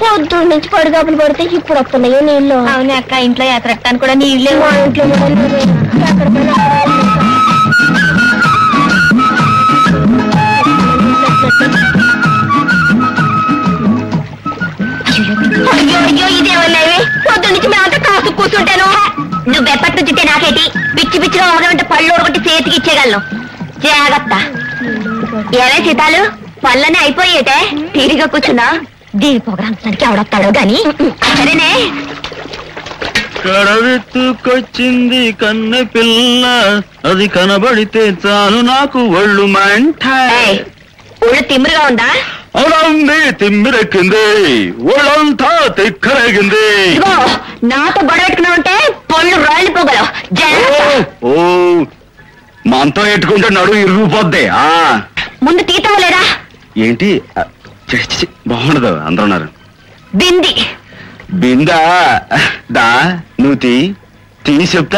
పొద్దు నుంచి పడిగాపులు పడితే ఇప్పుడు వస్తున్నాయి నీళ్ళు అవును అక్క ఇంట్లో ఎత్తరట్టాను కూడా నీళ్ళే మా ఇంట్లో కూడా నీళ్ళే. ఎక్కడ పోయినా అక్కడ అయ్యో అయ్యో ఇదేమన్నావి పొద్దు నుంచి మేమంతా కాసు కూర్చుంటాను నువ్వు ఎప్పటి నుంచి నాకేటి పిచ్చి పిచ్చిగా ఒకటి పళ్ళు ఒకటి చేతికి ఇచ్చేయగలను జాగ్రత్త ఏమే సీతాలు పళ్ళని అయిపోయేటే తీరిగా కూర్చున్నా దీని పొగరాంచడానికి ఎవడొస్తాడో గాని సరేనే కడవెత్తుకొచ్చింది కన్నె పిల్ల అది కనబడితే చాలు నాకు ఒళ్ళు మంట ఏయ్, ఒళ్ళు తిమ్మురుగా ఉందా అవునండి తిమ్మిరెక్కింది ఒళ్ళంతా తిక్కరేగింది ఇదిగో నాతో గొడవ పెట్టుకున్నావు అంటే పళ్ళు రాలిపోగలవు జాగ్రత్త ఓ మనతో ఎట్టుకుంటే నడు ఇరుగుపోద్ది ఆ ముందు తీతావు లేదా ఏంటి ఆ, చి, చి, చి, బాగుండదు అందరూ ఉన్నారు బింది బిందా దా నువ్వు తీ తీ చెప్తా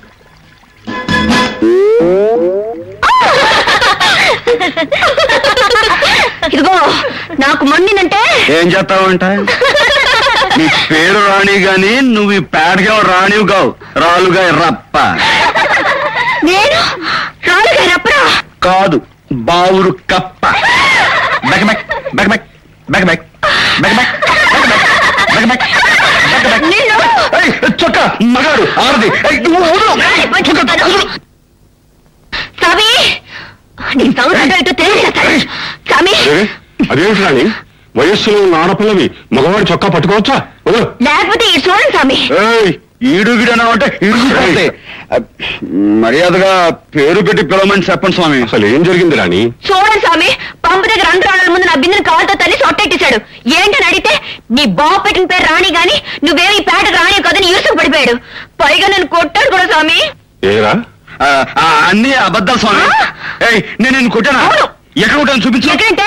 ఇదిగో నాకు మొండినంటే ఏం చేస్తావంట నీ పేరు రాణి గాని నువ్వు ఈ పేడగా రాణివి కావు రాలుగా రప్ప నేను రాలుగా రప్పరా కాదు బావురు కప్ప బెక్ బెక్ బెక్ బెక్ బెక్ బెక్ బెక్ బెక్ బెక్ బెక్ బెక్ బెక్ నిన్ను ఏయ్, చొక్క మగాడు ఆరది ఏయ్, నువ్వు వదలు. చొక్క, వదలు. స్వామి నీ సంవత్సరం ఇటు తెలియజేస్తాను స్వామి అదే అదేమిటి రాణి వయస్సులో ఉన్న ఆడపిల్లవి మగవాడి చొక్కా పట్టుకోవచ్చా వదలు. లేకపోతే ఈ చూడండి స్వామి ఏయ్, ఈడు గిడనా అంటే ఇరుగుపోతే మర్యాదగా పేరు పెట్టి పిలవమని చెప్పండి స్వామి అసలు ఏం జరిగింది రాణి చూడండి స్వామి పంపు దగ్గర రెండు రాళ్ళ ముందు నా బిందుని కాలుతో తల్లి సొట్టెట్టేశాడు ఏంటని అడిగితే నీ బాబు పెట్టిన పేరు రాణి గాని నువ్వేమి ఈ పేట రాణి కదని యూసుకు పడిపోయాడు పైగా నన్ను కొట్టాడు కూడా స్వామి ఏరా ఆ, ఆ, అన్ని అబద్ధాలు స్వామి ఆ? ఏయ్ నేను నిన్ను కొట్టానా అవును. ఎక్కడ కొట్టాను చూపించు ఎక్కడంటే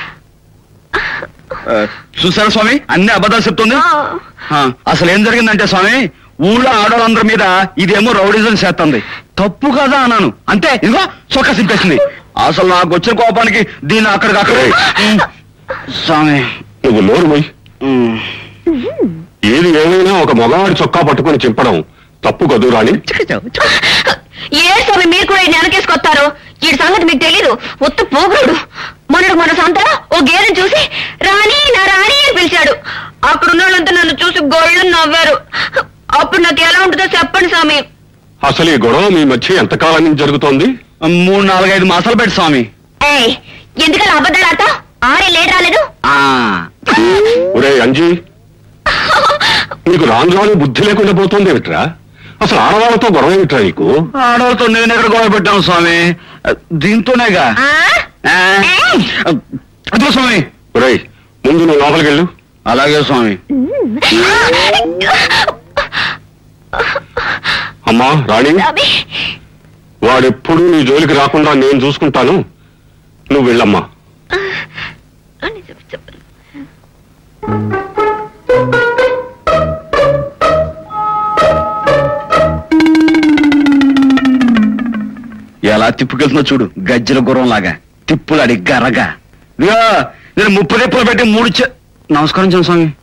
ఆ, చూసారా స్వామి అన్ని అబద్ధాలు చెప్తుంది ఆ, ఆ, అసలు ఏం జరిగిందంటే స్వామి ఊళ్ళో ఆడవాళ్ళందరి మీద ఇదేమో రౌడిజం చేస్తుంది తప్పు కదా అన్నాను అంతే ఇదిగో చొక్క సింపేసింది అసలు నాకు వచ్చిన కోపానికి దీన్ని అక్కడికి అక్కడ స్వామి నువ్వు నోరు మొయ్ ఉమ్. ఏది ఏమైనా ఒక మగవాడి చొక్కా పట్టుకొని చింపడం తప్పు కదూ రాణి ఏ స్వామి మీరు కూడా ఈ వెనకేసుకొస్తారు ఈ సంగతి మీకు తెలీదు ఒత్తు పోగుడు మొన్నడు మన సంతలో ఓ గేదెని చూసి రాణి నా రాణి అని పిలిచాడు అక్కడ ఉన్న వాళ్ళంతా నన్ను చూసి గొళ్ళు నవ్వారు అప్పుడు నాకు ఎలా ఉంటుందో చెప్పండి స్వామి అసలు ఈ గొడవ మీ మధ్య ఎంతకాలం నుంచి జరుగుతోంది మూడు నాలుగైదు మాసాలు పెట్టి స్వామి ఏయ్ ఎందుకలా అబద్ధాలు ఆడతావు ఆరే లేట్ రాలేదు ఆ ఒరే అంజీ నీకు రాను రాను బుద్ధి లేకుండా పోతుంది ఏమిట్రా అసలు ఆడవాళ్ళతో గొడవ ఏమిట్రా నీకు ఆడవాళ్ళతో నేను ఎక్కడ గొడవ పెట్టాను స్వామి దీంతోనేగా ఆ? ఆ, అదిగో స్వామి ఒరేయ్ ముందు నువ్వు లోపలికి వెళ్ళు అలాగే స్వామి అమ్మా రాణి స్వామి వాడెప్పుడు నీ జోలికి రాకుండా నేను చూసుకుంటాను నువ్వు వెళ్ళమ్మా అని చెప్పు, చెప్పు. ఎలా తిప్పుకెళ్తుందో చూడు గజ్జల గుర్రం లాగా తిప్పులాడి గరగా ఇదిగో నేను ముప్పు తిప్పులు పెట్టి మూడు చె- నమస్కారం చిన్న స్వామి